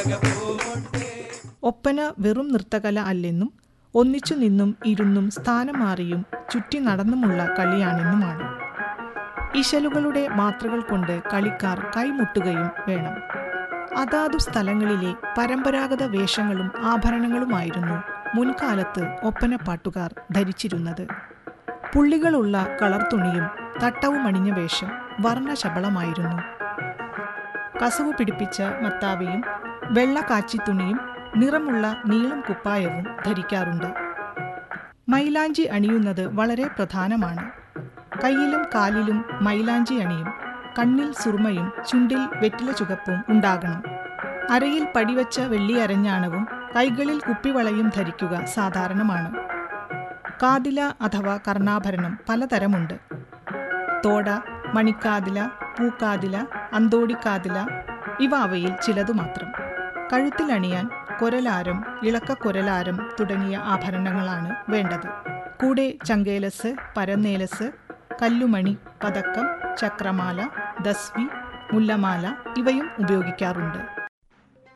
ഒപ്പന വെറും നൃത്തകല അല്ലെന്നും ഒന്നിച്ചു നിന്നും ഇരുന്നും സ്ഥാനം മാറിയും ചുറ്റി നടന്നുമുള്ള കളിയാണെന്നുമാണ് ഇശലുകളുടെ മാത്രകൾ കൊണ്ട് കളിക്കാർ കൈമുട്ടുകയും വേണം അതാതു സ്ഥലങ്ങളിലെ പരമ്പരാഗത വേഷങ്ങളും ആഭരണങ്ങളുമായിരുന്നു മുൻകാലത്ത് ഒപ്പനപ്പാട്ടുകാർ ധരിച്ചിരുന്നത് പുള്ളികളുള്ള കളർ തുണിയും തട്ടവും അണിഞ്ഞ വേഷം വർണ്ണശബളമായിരുന്നു കസവു പിടിപ്പിച്ച മത്താവിയും വെള്ള കാച്ചിത്തുണിയും നിറമുള്ള നീളം കുപ്പായവും ധരിക്കാറുണ്ട് മൈലാഞ്ചി അണിയുന്നത് വളരെ പ്രധാനമാണ് കയ്യിലും കാലിലും മൈലാഞ്ചി അണിയും കണ്ണിൽ സുറുമയും ചുണ്ടിൽ വെറ്റില ചുവപ്പും ഉണ്ടാകണം അരയിൽ പടിവച്ച വെള്ളി അരഞ്ഞാണവും കൈകളിൽ കുപ്പിവളയും ധരിക്കുക സാധാരണമാണ് കാതില അഥവാ കർണാഭരണം പലതരമുണ്ട് തോട മണിക്കാതില പൂക്കാതില അന്തോടിക്കാതില ഇവ അവയിൽ ചിലതു മാത്രം കഴുത്തിലണിയാൻ കൊരലാരം ഇളക്കക്കൊരലാരം തുടങ്ങിയ ആഭരണങ്ങളാണ് വേണ്ടത് കൂടെ ചങ്കേലസ് പരന്നേലസ് കല്ലുമണി പതക്കം ചക്രമാല ദസ്വി മുല്ലമാല ഇവയും ഉപയോഗിക്കാറുണ്ട്